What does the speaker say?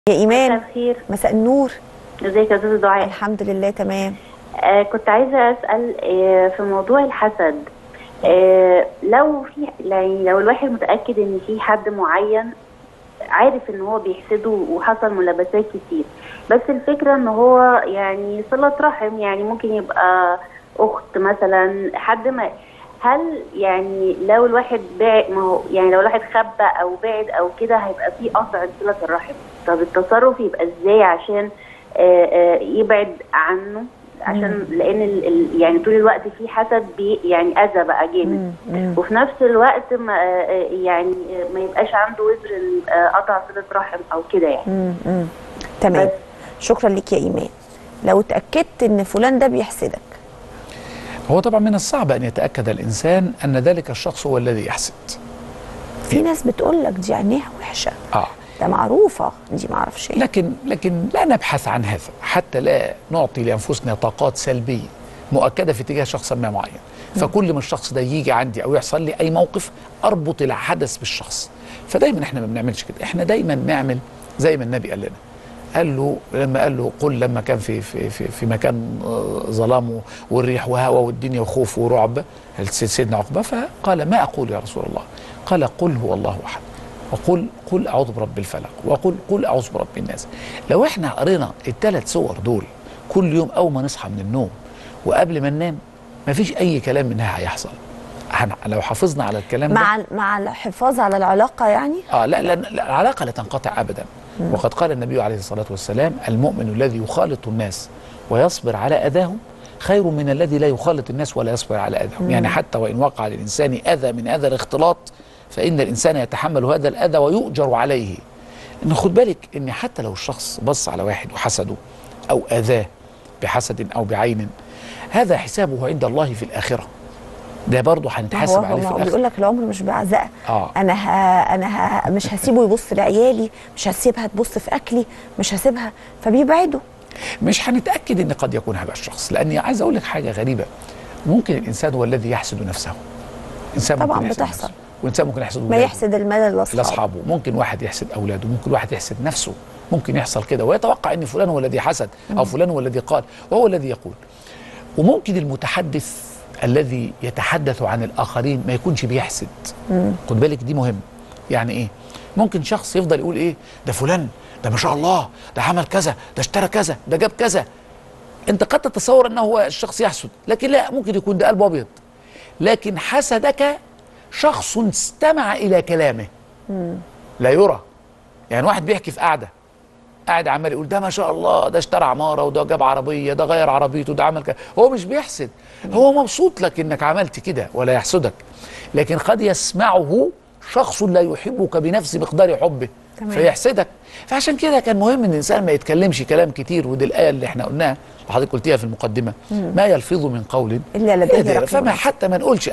يا ايمان مساء الخير مساء النور ازيك يا استاذ دعاء الحمد لله تمام آه كنت عايزه اسال آه في موضوع الحسد آه لو في يعني لو الواحد متاكد ان في حد معين عارف ان هو بيحسده وحصل ملابسات كتير بس الفكره ان هو يعني صله رحم يعني ممكن يبقى اخت مثلا حد ما هل يعني لو الواحد بعد ما هو يعني لو الواحد خبى او بعد او كده هيبقى في قطع صله الرحم طب التصرف يبقى ازاي عشان آه آه يبعد عنه عشان لان ال ال يعني طول الوقت في حسد بي يعني اذى بقى جامد مم. وفي نفس الوقت ما آه، يعني آه، ما يبقاش عنده وزر ال- آه، قطع صله رحم او كده يعني مم. مم. تمام بس. شكرا لك يا ايمان لو اتاكدت ان فلان ده بيحسدك هو طبعا من الصعب ان يتاكد الانسان ان ذلك الشخص هو الذي يحسد في ناس بتقول لك دي عينيها وحشه اه ده معروفه دي ما اعرفش ايه لكن لكن لا نبحث عن هذا حتى لا نعطي لانفسنا طاقات سلبيه مؤكده في اتجاه شخص ما معين فكل ما الشخص ده يجي عندي او يحصل لي اي موقف اربط الحدث بالشخص فدايما احنا ما بنعملش كده احنا دايما نعمل زي ما النبي قال لنا قال له لما قال له قل لما كان في في في, في مكان آه، ظلام والريح وهواء والدنيا وخوف ورعب سيدنا عقبه فقال ما اقول يا رسول الله قال قل هو الله احد وقل قل اعوذ برب الفلق وقل قل اعوذ برب الناس لو احنا قرينا الثلاث صور دول كل يوم اول ما نصحى من النوم وقبل ما ننام مفيش اي كلام منها هيحصل هن- لو حافظنا على الكلام ده مع مع الحفاظ على العلاقه يعني اه لا, لا, لا العلاقه لا تنقطع ابدا وقد قال النبي عليه الصلاه والسلام المؤمن الذي يخالط الناس ويصبر على اذاهم خير من الذي لا يخالط الناس ولا يصبر على اذاهم يعني حتى وان وقع للانسان اذى من اذى الاختلاط فان الانسان يتحمل هذا الاذى ويؤجر عليه ان خد بالك ان حتى لو الشخص بص على واحد وحسده او اذاه بحسد او بعين هذا حسابه عند الله في الاخره ده برضه هنتحاسب هو عليه في هو الاخره بيقول لك العمر مش بعزقه آه. انا ه... انا ه... مش هسيبه يبص لعيالي مش هسيبها تبص في اكلي مش هسيبها فبيبعدوا مش هنتاكد ان قد يكون هذا الشخص لاني عايز اقول لك حاجه غريبه ممكن الانسان هو الذي يحسد نفسه انسان طبعاً ممكن يحسد بتحصل. نفسه. وانسان ممكن يحسد ما ولاده يحسد المال لاصحابه لاصحابه ممكن واحد يحسد اولاده ممكن واحد يحسد نفسه ممكن يحصل كده ويتوقع ان فلان هو الذي حسد او فلان هو الذي قال وهو الذي يقول وممكن المتحدث الذي يتحدث عن الاخرين ما يكونش بيحسد خد بالك دي مهم يعني ايه ممكن شخص يفضل يقول ايه ده فلان ده ما شاء الله ده عمل كذا ده اشترى كذا ده جاب كذا انت قد تتصور انه هو الشخص يحسد لكن لا ممكن يكون ده قلب ابيض لكن حسدك شخص استمع الى كلامه لا يرى يعني واحد بيحكي في قعده قاعد عمال يقول ده ما شاء الله ده اشترى عماره وده جاب عربيه ده غير عربيته ده عمل كده هو مش بيحسد هو مبسوط لك انك عملت كده ولا يحسدك لكن قد يسمعه شخص لا يحبك بنفس مقدار حبه تمام. فيحسدك فعشان كده كان مهم ان الانسان ما يتكلمش كلام كتير ودي الايه اللي احنا قلناها وحضرتك قلتيها في المقدمه ما يلفظ من قول إلا لديه إلا رقيب فما عتيد. حتى ما نقولش